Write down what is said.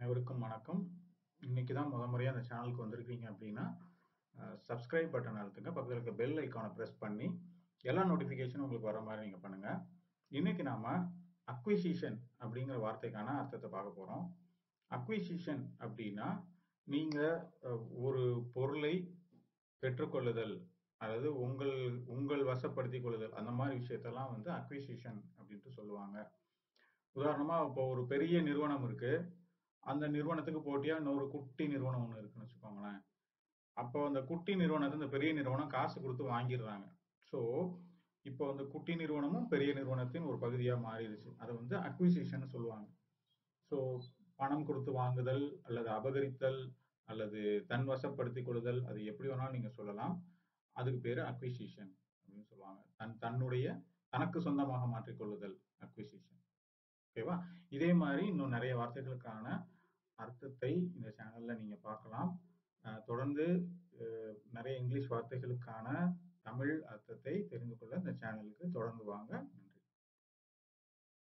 அனைவருக்கும் வணக்கம் இன்னைக்கு தான் முத முறையா அந்த சேனலுக்கு வந்திருக்கீங்க அப்படின்னா சப்ஸ்கிரைப் பட்டன் அழுத்துங்க பக்கத்தில் இருக்க பெல் ஐக்கானை ப்ரெஸ் பண்ணி எல்லா நோட்டிஃபிகேஷனும் உங்களுக்கு வர மாதிரி நீங்கள் பண்ணுங்க இன்னைக்கு நாம அக்விசிஷன் அப்படிங்கிற வார்த்தைக்கான அர்த்தத்தை பார்க்க போறோம் அக்விசிஷன் அப்படின்னா நீங்க அஹ், ஒரு பொருளை பெற்றுக்கொள்ளுதல் அதாவது உங்கள் உங்கள் வசப்படுத்திக் கொள்ளுதல் அந்த மாதிரி விஷயத்தெல்லாம் வந்து அக்விசிஷன் அப்படின்ட்டு சொல்லுவாங்க உதாரணமா இப்போ ஒரு பெரிய நிறுவனம் இருக்கு அந்த நிறுவனத்துக்கு போட்டியா இன்னொரு குட்டி நிறுவனம் ஒன்று இருக்குன்னு வச்சுக்கோங்களேன் அப்போ அந்த குட்டி நிறுவனத்தை இந்த பெரிய நிறுவனம் காசு கொடுத்து வாங்கிடுறாங்க ஸோ இப்போ அந்த குட்டி நிறுவனமும் பெரிய நிறுவனத்தின் ஒரு பகுதியா மாறிடுச்சு அதை வந்து அக்விசிஷன் சொல்லுவாங்க ஸோ பணம் கொடுத்து வாங்குதல் அல்லது அபகரித்தல் அல்லது தன் வசப்படுத்திக் கொள்ளுதல் அது எப்படி வேணாலும் நீங்க சொல்லலாம் அதுக்கு பேரு அக்விசிஷன் அப்படின்னு சொல்லுவாங்க தன் தன்னுடைய தனக்கு சொந்தமாக மாற்றிக் கொள்ளுதல் அக்விசிஷன் ஓகேவா இதே மாதிரி இன்னும் நிறைய வார்த்தைகளுக்கான அர்த்தத்தை இந்த சேனல்ல நீங்க பார்க்கலாம் அஹ் தொடர்ந்து அஹ் நிறைய இங்கிலீஷ் வார்த்தைகளுக்கான தமிழ் அர்த்தத்தை தெரிந்து கொள்ள இந்த சேனலுக்கு தொடர்ந்து வாங்க நன்றி